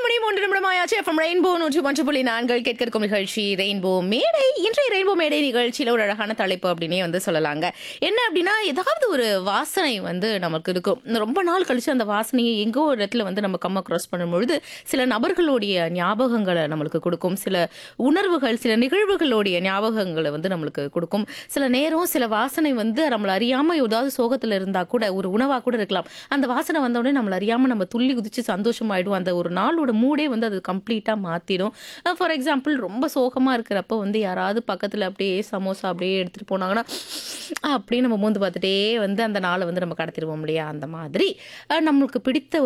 மணி மூன்று நிமிடமாயாச்சு FM rainbow நூற்றி ஒன்று புள்ளி நான்கள் கேட்க இருக்கும் நிகழ்ச்சி ரெயின்போ மேடை இன்றைய ரெயின்போ மேடை நிகழ்ச்சியில ஒரு அழகான தலைப்பு அப்படின்னே வந்து சொல்லலாங்க என்ன அப்படின்னா ஏதாவது ஒரு வாசனை வந்து நமக்கு இருக்கும் இந்த ரொம்ப நாள் கழிச்சு அந்த வாசனையை எங்கோ ஒரு இடத்துல வந்து நம்ம கம்ம கிராஸ் பண்ணும்பொழுது சில நபர்களுடைய ஞாபகங்களை நம்மளுக்கு கொடுக்கும் சில உணர்வுகள் சில நிகழ்வுகளுடைய ஞாபகங்களை வந்து நம்மளுக்கு கொடுக்கும் சில நேரம் சில வாசனை வந்து நம்மள அறியாம ஏதாவது சோகத்துல இருந்தா கூட ஒரு உணவா கூட இருக்கலாம் அந்த வாசனை வந்த உடனே நம்மள அறியாம நம்ம துள்ளி குதிச்சு சந்தோஷமாயிடும் அந்த ஒரு நாளோட மூடே வந்து அது கம்ப்ளீட்டா மாத்திடும் ஃபார் எக்ஸாம்பிள் ரொம்ப சோகமா இருக்கிறப்ப வந்து யாராவது பக்கத்துல அப்படியே சமோசா அப்படியே எடுத்துட்டு போனாங்கன்னா அப்படியே நம்ம மூந்து பார்த்துட்டே வந்து அந்த நாளை வந்து நம்ம கடத்திடுவோம் இல்லையா அந்த மாதிரி அஹ், நம்மளுக்கு பிடித்த